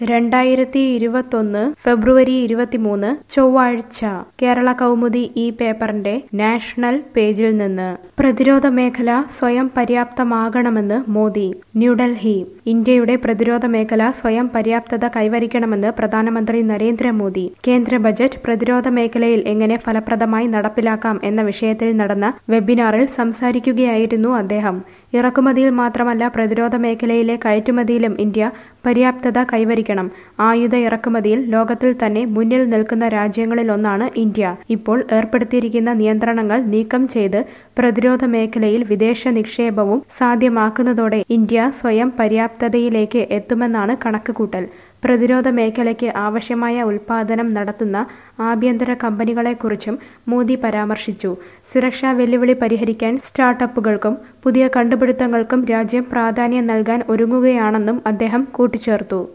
രണ്ടായിരത്തി ഇരുപത്തൊന്ന് ഫെബ്രുവരി ഇരുപത്തിമൂന്ന് ചൊവ്വാഴ്ച കേരള കൗമുദി ഈ പേപ്പറിന്റെ നാഷണൽ പേജിൽ നിന്ന് പ്രതിരോധ മേഖല സ്വയം പര്യാപ്തമാകണമെന്ന് മോദി ന്യൂഡൽഹി ഇന്ത്യയുടെ പ്രതിരോധ മേഖല സ്വയം പര്യാപ്തത കൈവരിക്കണമെന്ന് പ്രധാനമന്ത്രി നരേന്ദ്രമോദി കേന്ദ്ര ബജറ്റ് പ്രതിരോധ മേഖലയിൽ എങ്ങനെ ഫലപ്രദമായി നടപ്പിലാക്കാം എന്ന വിഷയത്തിൽ നടന്ന വെബിനാറിൽ സംസാരിക്കുകയായിരുന്നു അദ്ദേഹം ഇറക്കുമതിയിൽ മാത്രമല്ല പ്രതിരോധ മേഖലയിലെ കയറ്റുമതിയിലും ഇന്ത്യ പര്യാപ്തത കൈവരിക്കണം ആയുധ ഇറക്കുമതിയിൽ ലോകത്തിൽ തന്നെ മുന്നിൽ നിൽക്കുന്ന രാജ്യങ്ങളിലൊന്നാണ് ഇന്ത്യ ഇപ്പോൾ ഏർപ്പെടുത്തിയിരിക്കുന്ന നിയന്ത്രണങ്ങൾ നീക്കം ചെയ്ത് പ്രതിരോധ മേഖലയിൽ വിദേശ നിക്ഷേപവും സാധ്യമാക്കുന്നതോടെ ഇന്ത്യ സ്വയം പര്യാപ്തതയിലേക്ക് എത്തുമെന്നാണ് കണക്കുകൂട്ടൽ പ്രതിരോധ മേഖലയ്ക്ക് ആവശ്യമായ ഉൽപാദനം നടത്തുന്ന ആഭ്യന്തര കമ്പനികളെക്കുറിച്ചും മോദി പരാമർശിച്ചു സുരക്ഷാ വെല്ലുവിളി പരിഹരിക്കാൻ സ്റ്റാർട്ടപ്പുകൾക്കും പുതിയ കണ്ടുപിടുത്തങ്ങൾക്കും രാജ്യം പ്രാധാന്യം നൽകാൻ ഒരുങ്ങുകയാണെന്നും അദ്ദേഹം കൂട്ടിച്ചേർത്തു